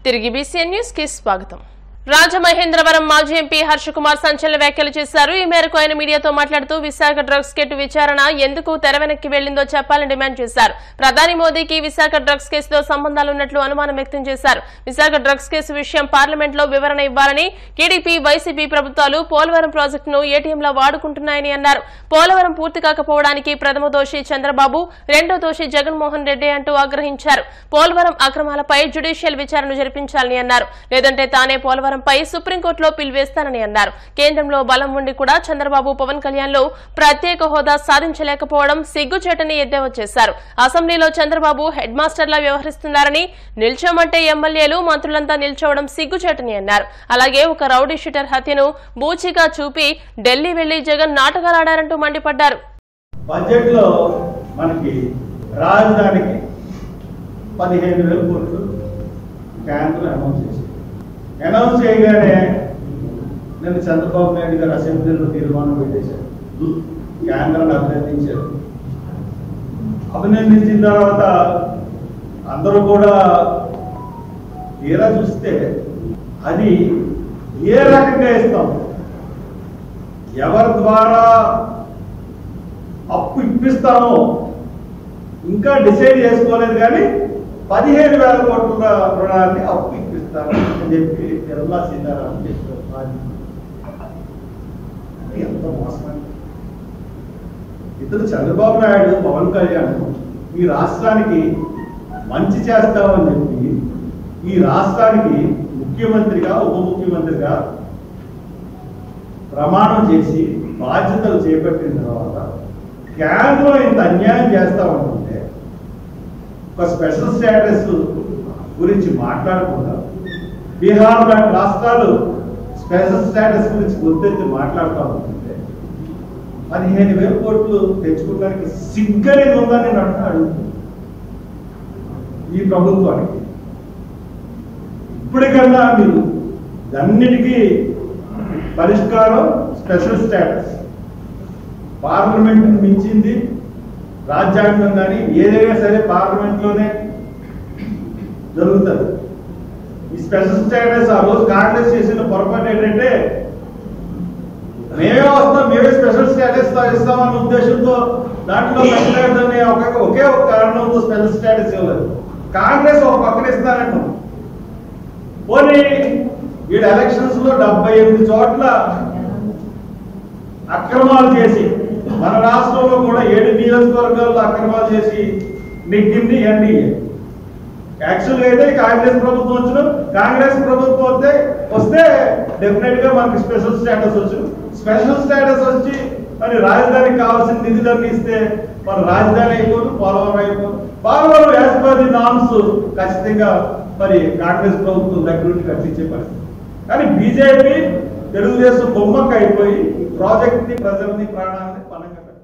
తిరిగి BCN news కి స్వాగతం రాజమహేంద్రవరం మాజీ ఎంపీ హర్ష కుమార్ సంచలన వ్యాఖ్యలు చేశారు ఈ మేరకు ఆయన మీడియాతో మాట్లాడుతూ విశాఖ డ్రగ్స్ కెట్ విచారణ ఎందుకు తెర వెనక్కి వెళ్లిందో చెప్పాలని డిమాండ్ చేశారు ప్రధాని మోదీకి విశాఖ డ్రగ్స్ కేసుతో సంబంధాలున్నట్లు అనుమానం వ్యక్తం చేశారు విశాఖ డ్రగ్స్ కేసు విషయం పార్లమెంట్ లో వివరణ ఇవ్వాలని టీడీపీ వైసీపీ ప్రభుత్వాలు పోలవరం ప్రాజెక్టును ఏటీఎంలా వాడుకుంటున్నాయని అన్నారు పోలవరం పూర్తి కాకపోవడానికి ప్రథమ దోషి చంద్రబాబు రెండో దోషి జగన్మోహన్ రెడ్డి అంటూ ఆగ్రహించారు పోలవరం అక్రమాలపై జ్యుడిషియల్ విచారణ జరిపించాలని అన్నారు లేదంటే తానే పోలవరంపై సుప్రీంకోర్టులో పిలివేస్తానని అన్నారు కేంద్రంలో బలం ఉండి కూడా చంద్రబాబు పవన్ కళ్యాణ్ లో ప్రత్యేక హోదా సాధించలేకపోవడం సిగ్గుచేటని ఎద్దేవా చేశారు అసెంబ్లీలో చంద్రబాబు హెడ్ మాస్టర్లా వ్యవహరిస్తున్నారని నిల్చోమంటే ఎమ్మెల్యేలు మంత్రులంతా నిల్చోవడం సిగ్గుచేటని అన్నారు అలాగే ఒక రౌడీ షీటర్ హత్యను బూచిగా చూపి ఢిల్లీ వెళ్లి జగన్ నాటకాలాడారంటూ మండిపడ్డారు బడ్జెట్ లో మనకి రాజధానికి పదిహేను వేల కోట్లు కేంద్రం అనౌన్స్ చేసింది అనౌన్స్ చేయగానే నేను చంద్రబాబు నాయుడు గారు అసెంబ్లీలో తీర్మానం పెట్టేశారు కేంద్రాన్ని అభినందించారు అభినందించిన తర్వాత అందరూ కూడా తీరా చూస్తే అది ఏ రకంగా ఇస్తాం ఎవరి ద్వారా అప్పు ఇప్పిస్తామో ఇంకా డిసైడ్ చేసుకోలేదు కానీ పదిహేను వేల కోట్ల రుణాన్ని అప్పు ఇప్పిస్తాను అని చెప్పి నిర్మలా సీతారామన్ చెప్పారు అది ఎంత మోసమండి ఇతను చంద్రబాబు నాయుడు పవన్ కళ్యాణ్ ఈ రాష్ట్రానికి మంచి చేస్తామని చెప్పి ఈ రాష్ట్రానికి ముఖ్యమంత్రిగా ఉప ముఖ్యమంత్రిగా ప్రమాణం చేసి బాధ్యతలు చేపట్టిన తర్వాత కేంద్రం ఇంత అన్యాయం చేస్తా ఉంటుంటే ఒక స్పెషల్ స్టేటస్ గురించి మాట్లాడకుండా బీహార్ లాంటి రాష్ట్రాలు స్పెషల్ స్టేటస్ గురించి గుర్తెత్తి మాట్లాడుతూ ఉంటుంటే పదిహేను వేల కోట్లు తెచ్చుకోవడానికి సిగ్గనేది ఉందని నేను అంటున్నా అడుగుతున్నాను ఈ ప్రభుత్వానికి ఇప్పటికన్నా మీరు అన్నిటికీ పరిష్కారం స్పెషల్ స్టేటస్ పార్లమెంట్ మించింది రాజ్యాంగం కానీ ఏదైనా సరే పార్లమెంట్ లోనే జరుగుతుంది ఈ స్పెషల్ స్టేటస్ ఆ రోజు కాంగ్రెస్ చేసిన పొరపాటు ఏంటంటే మేమే వస్తాం మేమే స్పెషల్ స్టేటస్ ఇస్తామన్న ఉద్దేశంతో దాంట్లో పెట్టలేదని ఒక ఒకే ఒక కారణంతో స్పెషల్ స్టేటస్ ఇవ్వలేదు కాంగ్రెస్ ఒక పక్కన ఇస్తారంటాం పోనీ వీడు ఎలక్షన్స్ లో డెబ్బై ఎనిమిది చోట్ల అక్రమాలు చేసి మన రాష్ట్రంలో కూడా ఏడు నియోజకవర్గాల్లో అక్రమాలు చేసి నెగ్గింది ఎన్డీఏ యాక్చువల్ అయితే కాంగ్రెస్ ప్రభుత్వం వచ్చిన కాంగ్రెస్ ప్రభుత్వం వస్తే వస్తే డెఫినెట్ గా మనకి స్పెషల్ స్టేటస్ వచ్చు స్పెషల్ స్టేటస్ వచ్చి మరి రాజధానికి కావాల్సిన నిధులన్నీ ఇస్తే మన రాజధాని అయిపోదు పోలవరం అయిపోదు Polavaram as per the norms ఖచ్చితంగా మరి కాంగ్రెస్ ప్రభుత్వం దగ్గర నుండి కట్టించే పరిస్థితి కానీ బీజేపీ తెలుగుదేశం బొమ్మక్క అయిపోయి ప్రాజెక్ట్ ని ప్రజల్ని ప్రాణాలని పనంగా పెట్టింది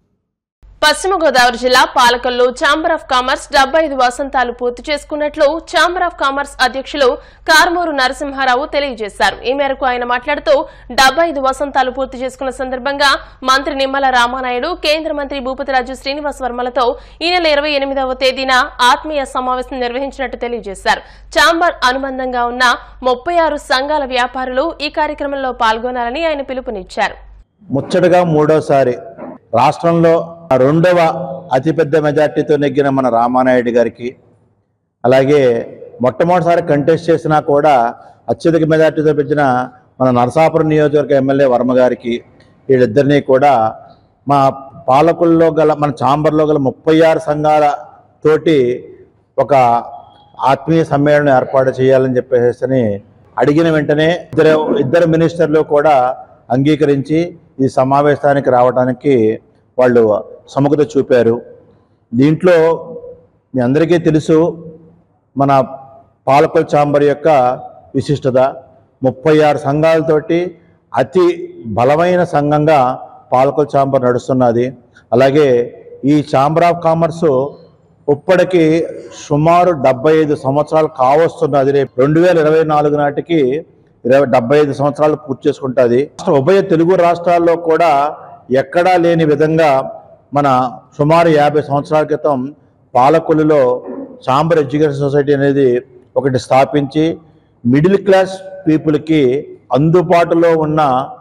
పశ్చిమ గోదావరి జిల్లా పాలకొల్లు ఛాంబర్ ఆఫ్ కామర్స్ డెబ్బై ఐదు వసంతాలు పూర్తి చేసుకున్నట్లు ఛాంబర్ ఆఫ్ కామర్స్ అధ్యక్షులు కార్మూరు నరసింహారావు తెలియజేశారు ఈ మేరకు ఆయన మాట్లాడుతూ డెబ్బై ఐదు వసంతాలు పూర్తి చేసుకున్న సందర్భంగా మంత్రి నిమ్మల రామానాయుడు కేంద్ర మంత్రి భూపతిరాజు శ్రీనివాస్ వర్మలతో ఈ నెల ఇరవై ఎనిమిదవ తేదీన ఆత్మీయ సమావేశం నిర్వహించినట్టు తెలియజేశారు ఛాంబర్ అనుబంధంగా ఉన్న ముప్పై ఆరు సంఘాల వ్యాపారులు ఈ కార్యక్రమంలో పాల్గొనాలని ఆయన పిలుపునిచ్చారు ముచ్చటగా మూడోసారి రాష్ట్రంలో రెండవ అతిపెద్ద మెజార్టీతో నెగ్గిన మన రామానాయుడు గారికి అలాగే మొట్టమొదటిసారి కంటెస్ట్ చేసినా కూడా అత్యధిక మెజార్టీతో పెంచిన మన నరసాపురం నియోజకవర్గ ఎమ్మెల్యే వర్మ గారికి వీళ్ళిద్దరినీ కూడా మా పాలకుల్లో గల మన ఛాంబర్లో గల ముప్పై ఆరు సంఘాల తోటి ఒక ఆత్మీయ సమ్మేళనం ఏర్పాటు చేయాలని చెప్పేసి అడిగిన వెంటనే ఇద్దరు ఇద్దరు మినిస్టర్లు కూడా అంగీకరించి ఈ సమావేశానికి రావడానికి వాళ్ళు సముఖత చూపారు దీంట్లో మీ అందరికీ తెలుసు మన పాలకొల్ ఛాంబర్ యొక్క విశిష్టత ముప్పై ఆరు సంఘాలతోటి అతి బలమైన సంఘంగా పాలకొల్ ఛాంబర్ నడుస్తున్నది అలాగే ఈ ఛాంబర్ ఆఫ్ కామర్స్ ఇప్పటికి సుమారు డెబ్బై ఐదు సంవత్సరాలు కావస్తున్నది రేపు రెండు వేల ఇరవై నాలుగు నాటికి ఇరవై డెబ్బై ఐదు సంవత్సరాలు పూర్తి చేసుకుంటుంది ఉభయ తెలుగు రాష్ట్రాల్లో కూడా ఎక్కడా లేని విధంగా మన సుమారు యాభై సంవత్సరాల క్రితం పాలకొల్లులో చాంబర్ ఎడ్యుకేషన్ సొసైటీ అనేది ఒకటి స్థాపించి మిడిల్ క్లాస్ పీపుల్కి అందుబాటులో ఉన్న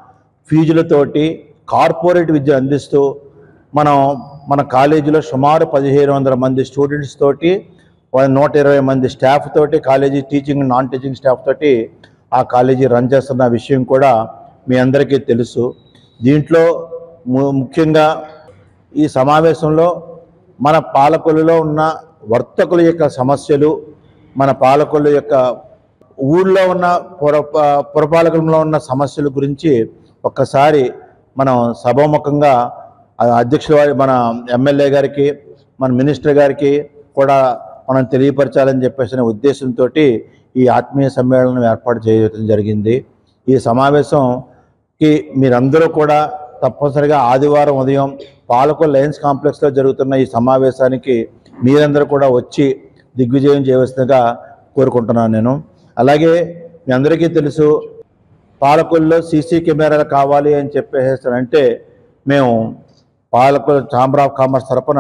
ఫీజులతోటి కార్పొరేట్ విద్య అందిస్తూ మనం మన కాలేజీలో సుమారు పదిహేను వందల మంది స్టూడెంట్స్ తోటి వా- నూట ఇరవై మంది స్టాఫ్ తోటి college teaching non teaching staff తోటి ఆ కాలేజీ రన్ చేస్తున్న విషయం కూడా మీ అందరికీ తెలుసు దీంట్లో ము- ముఖ్యంగా ఈ సమావేశంలో మన పాలకులలో ఉన్న వర్తకుల యొక్క సమస్యలు మన పాలకుల యొక్క ఊళ్ళో ఉన్న పుర పురపాలకంలో ఉన్న సమస్యల గురించి ఒక్కసారి మనం సభాముఖంగా ఆ అధ్యక్షుల వారి మన ఎమ్మెల్యే గారికి మన మినిస్టర్ గారికి కూడా మనం తెలియపరచాలని చెప్పేసిన ఉద్దేశంతో ఈ ఆత్మీయ సమ్మేళనం ఏర్పాటు చేయడం జరిగింది ఈ సమావేశంకి మీరందరూ కూడా తప్పనిసరిగా ఆదివారం ఉదయం పాలకొల్ లయన్స్ కాంప్లెక్స్లో జరుగుతున్న ఈ సమావేశానికి మీరందరూ కూడా వచ్చి దిగ్విజయం చేయవలసిందిగా కోరుకుంటున్నాను నేను అలాగే మీ అందరికీ తెలుసు పాలకొల్లో సీసీ కెమెరాలు కావాలి అని చెప్పేసారంటే మేము పాలకొల్ ఛాంబర్ ఆఫ్ కామర్స్ తరపున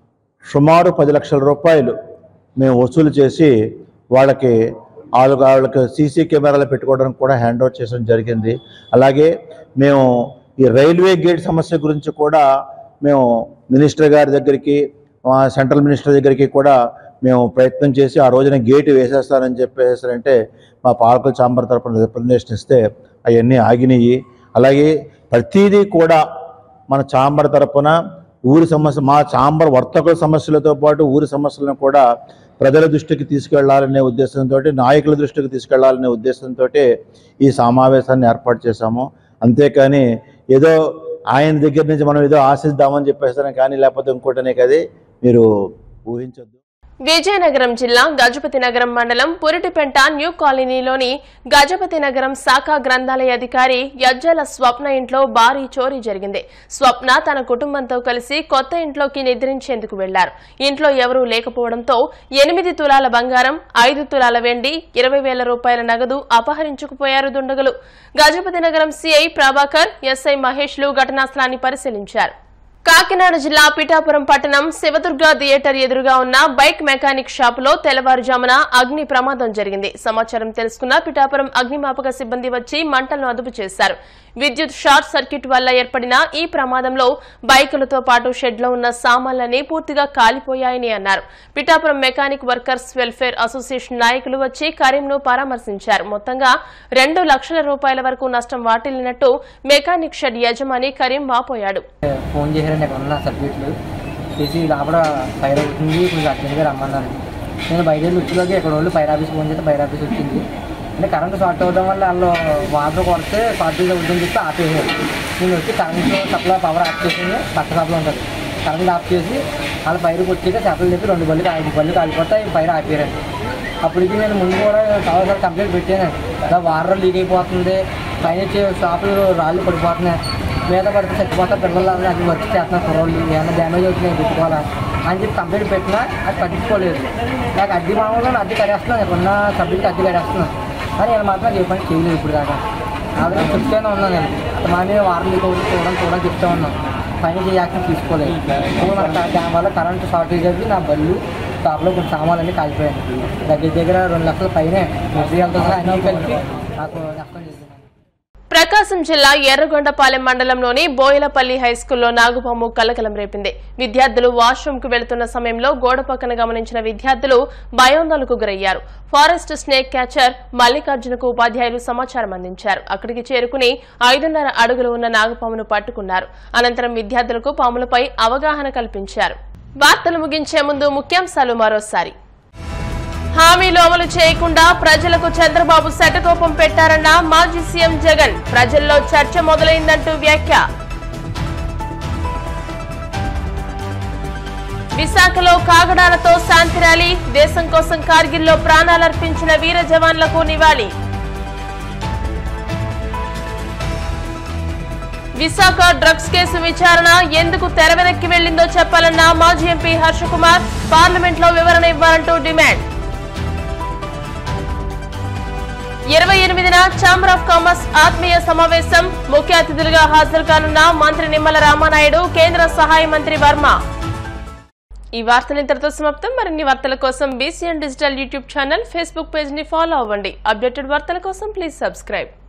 సుమారు పది లక్షల రూపాయలు మేము వసూలు చేసి వాళ్ళకి వాళ్ళకి వాళ్ళకి సీసీ కెమెరాలు పెట్టుకోవడానికి కూడా హ్యాండ్ ఓవర్ చేయడం జరిగింది అలాగే మేము ఈ రైల్వే గేట్ సమస్య గురించి కూడా మేము మినిస్టర్ గారి దగ్గరికి ఆ, సెంట్రల్ మినిస్టర్ దగ్గరికి కూడా మేము ప్రయత్నం చేసి ఆ రోజున గేట్ వేసేస్తారని చెప్పేసారంటే మా పాలకుల చాంబర్ తరపున రిప్రజెంటేషన్ ఇస్తే అవన్నీ ఆగినాయి అలాగే ప్రతిదీ కూడా మన చాంబర్ తరపున ఊరి సమస్య మా చాంబర్ వర్తకుల సమస్యలతో పాటు ఊరి సమస్యలను కూడా ప్రజల దృష్టికి తీసుకెళ్లాలనే ఉద్దేశంతో నాయకుల దృష్టికి తీసుకెళ్లాలనే ఉద్దేశంతో ఈ సమావేశాన్ని ఏర్పాటు చేశాము అంతేకాని ఏదో ఆయన దగ్గర నుంచి మనం ఏదో ఆశిద్దామని చెప్పేస్తాను కానీ లేకపోతే ఇంకోటనే కది మీరు ఊహించొద్దు విజయనగరం జిల్లా గజపతి నగరం మండలం పురిటిపెంట న్యూ కాలనీలోని గజపతి నగరం శాఖ గ్రంథాలయ అధికారి యజ్జల స్వప్న ఇంట్లో భారీ చోరీ జరిగింది స్వప్న తన కుటుంబంతో కలిసి కొత్త ఇంట్లోకి నిద్రించేందుకు వెళ్లారు ఇంట్లో ఎవరూ లేకపోవడంతో ఎనిమిది తులాల బంగారం ఐదు తులాల వెండి ఇరవై వేల రూపాయల నగదు అపహరించుకుపోయారు దుండగులు గజపతి నగరం సీఐ ప్రభాకర్ ఎస్ఐ మహేష్లు ఘటనా స్థలాన్ని పరిశీలించారు కాకినాడ జిల్లా పిఠాపురం పట్టణం శివదుర్గ థియేటర్ ఎదురుగా ఉన్న బైక్ మెకానిక్ షాపులో తెల్లవారుజామున అగ్ని ప్రమాదం జరిగింది సమాచారం తెలుసుకున్న పిఠాపురం అగ్నిమాపక సిబ్బంది వచ్చి మంటలను అదుపు చేశారు విద్యుత్ షార్ట్ సర్క్యూట్ వల్ల ఏర్పడిన ఈ ప్రమాదంలో బైకులతో పాటు షెడ్లో ఉన్న సామాన్లన్నీ పూర్తిగా కాలిపోయాయని అన్నారు Pithapuram mechanic workers welfare association నాయకులు వచ్చి కరీంను పరామర్శించారు మొత్తంగా రెండు లక్షల రూపాయల వరకు నష్టం వాటిల్లినట్టు మెకానిక్ షెడ్ యజమాని కరీం వాపోయాడు ఫోన్ చేశారండి అక్కడ ఉన్న సర్క్యూట్లు చేసి లోపల ఫైర్ అవుతుంది కొంచెం అర్జెంట్గా రమ్మన్నారు నేను బయట వచ్చేలోకి ఇక్కడ వాళ్ళు ఫైర్ ఆఫీస్ ఫోన్ చేస్తే ఫైర్ ఆఫీస్ వచ్చింది అంటే కరెంట్ షార్ట్ అవ్వడం వల్ల వాళ్ళు వాటర్ కొడితే షార్ట్ అవుతుందని చెప్పి ఆపేసారు నేను వచ్చి కరెంట్ సప్లై పవర్ ఆఫ్ చేసి పక్క సప్లై ఉంటుంది కరెంట్ ఆఫ్ చేసి వాళ్ళ ఫైర్కి వచ్చాక చేపలు చెప్పి రెండు బళ్ళు ఐదు బళ్ళు కాలిపోతే ఫైర్ ఆపారండి అప్పటికి నేను ముందు కూడా చాలాసార్లు కంప్లైంట్ పెట్టాను ఇలా వాటర్ లీక్ అయిపోతుంది పైన వచ్చే షాపులు రాళ్ళు పడిపోతున్నాయి మీద పడితే చచ్చిపోతా పిల్లలు అది వర్క్ చేస్తున్నారు కుర్రోళ్ళు ఏమైనా డ్యామేజ్ అవుతున్నాయి పెట్టుకోవాలా అని చెప్పి కంప్లైంట్ పెట్టినా అది పట్టించుకోలేదు నాకు అద్దె మామూలుగా అద్దె కడేస్తున్నాను ఇక్కడ ఉన్న సబ్జెక్ట్ అద్దె కడేస్తున్నాను కానీ నేను మాత్రం ఏ పని చేయలేదు ఇప్పుడు దాకా ఆల్రెడీ చెప్తూనే ఉన్నాను నేను అతను మా మీద వారం లీక్ అవుతుంది చూడడం చూడడం చెప్తా ఉన్నాను పైన యాక్షన్ తీసుకోలేదు ఇప్పుడు మన దాని వల్ల కరెంట్ షార్టేజ్ అయ్యి నా బళ్ళు షాప్లో కొన్ని సామాన్లన్నీ కాలిపోయాయి దగ్గర దగ్గర రెండు లక్షల పైనే మెటీరియల్తో సహా అన్నీ కలిపి నాకు నష్టం చేసింది ప్రకాశం జిల్లా ఎర్రగొండపాలెం మండలంలోని బోయలపల్లి హైస్కూల్లో నాగుపాము కలకలం రేపింది విద్యార్థులు వాష్రూమ్ కు వెళుతున్న సమయంలో గోడ పక్కన గమనించిన విద్యార్థులు భయోందోళనకు గురయ్యారు ఫారెస్ట్ స్నేక్ క్యాచర్ మల్లికార్జునకు ఉపాధ్యాయులు సమాచారం అందించారు అక్కడికి చేరుకుని ఐదున్నర అడుగులు ఉన్న నాగుపామును పట్టుకున్నారు అనంతరం విద్యార్థులకు పాములపై అవగాహన కల్పించారు వార్తలు ముగించే ముందు ముఖ్యాంశాలు మరోసారి హామీలు అమలు చేయకుండా ప్రజలకు చంద్రబాబు శటకోపం పెట్టారన్న మాజీ సీఎం జగన్ ప్రజల్లో చర్చ మొదలైందంటూ వ్యాఖ్య విశాఖలో కాగడాలతో శాంతి ర్యాలీ దేశం కోసం కార్గిల్లో ప్రాణాలర్పించిన వీర జవాన్లకు నివాళి విశాఖ డ్రగ్స్ కేసు విచారణ ఎందుకు తెరవెనక్కి వెళ్లిందో చెప్పాలన్న మాజీ ఎంపీ హర్షకుమార్ పార్లమెంట్లో వివరణ ఇవ్వాలంటూ డిమాండ్ ఇరవై ఎనిమిదిన ఛాంబర్ ఆఫ్ కామర్స్ ఆత్మీయ సమావేశం ముఖ్య అతిథులుగా హాజరు కానున్న మంత్రి నిమ్మల రామానాయుడు కేంద్ర సహాయ మంత్రి వర్మ ఈ వార్తలు ఇంతటితో సమాప్తం మరిన్ని వార్తల కోసం BCN digital YouTube channel Facebook page ని ఫాలో అవ్వండి అప్డేటెడ్ వార్తల కోసం ప్లీజ్ సబ్స్క్రైబ్